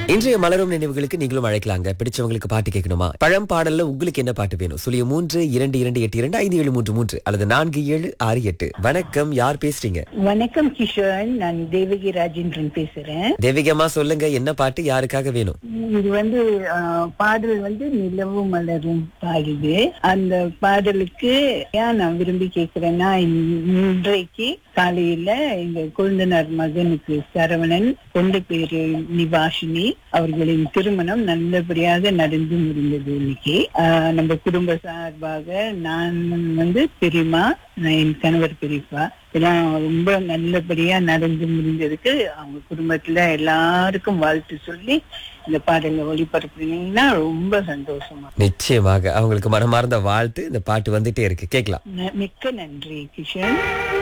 இன்றைய மலரும் நினைவுகளுக்கு நீங்களும் அழைக்கலாங்க பிடிச்சவங்களுக்கு பாட்டு கேட்கணுமா பழம் பாடல்ல உங்களுக்கு என்ன பாட்டு வேணும் சுழிய மூன்று இரண்டு இரண்டு எட்டு இரண்டு ஐந்து ஏழு மூன்று மூன்று அல்லது நான்கு ஏழு ஆறு எட்டு வணக்கம் யார் பேசுறீங்க வணக்கம் கிஷோர் நான் தேவகி ராஜேந்திரன் பேசுறேன் தேவிகமா சொல்லுங்க என்ன பாட்டு யாருக்காக வேணும் இது வந்து ஆஹ், பாடல் வந்து நிலவும் மலரும் பாடுது அந்த பாடலுக்கு ஏன் நான் விரும்பி கேக்குறேன்னா இன்- இன்றைக்கு காலையில எங்க கொழுந்தனார் மகனுக்கு சரவணன் பொண்ணு பேரு நிவாஷினி அவர்களின் திருமணம் நல்லபடியாக நடந்து முடிந்தது இன்னைக்கு ஆஹ், நம்ம குடும்ப சார்பாக நான் வந்து பெரியமா நான் என் கணவர் பெரியப்பா இதெல்லாம் ரொம்ப நல்லபடியா நடந்து முடிஞ்சதுக்கு அவங்க குடும்பத்துல எல்லாருக்கும் வாழ்த்து சொல்லி இந்த பாடலை ஒளிபரப்புனீங்கன்னா ரொம்ப சந்தோஷமா நிச்சயமாக அவங்களுக்கு மனமார்ந்த வாழ்த்து இந்த பாட்டு வந்துட்டே இருக்கு கேட்கலாம் ந- மிக்க நன்றி கிஷன்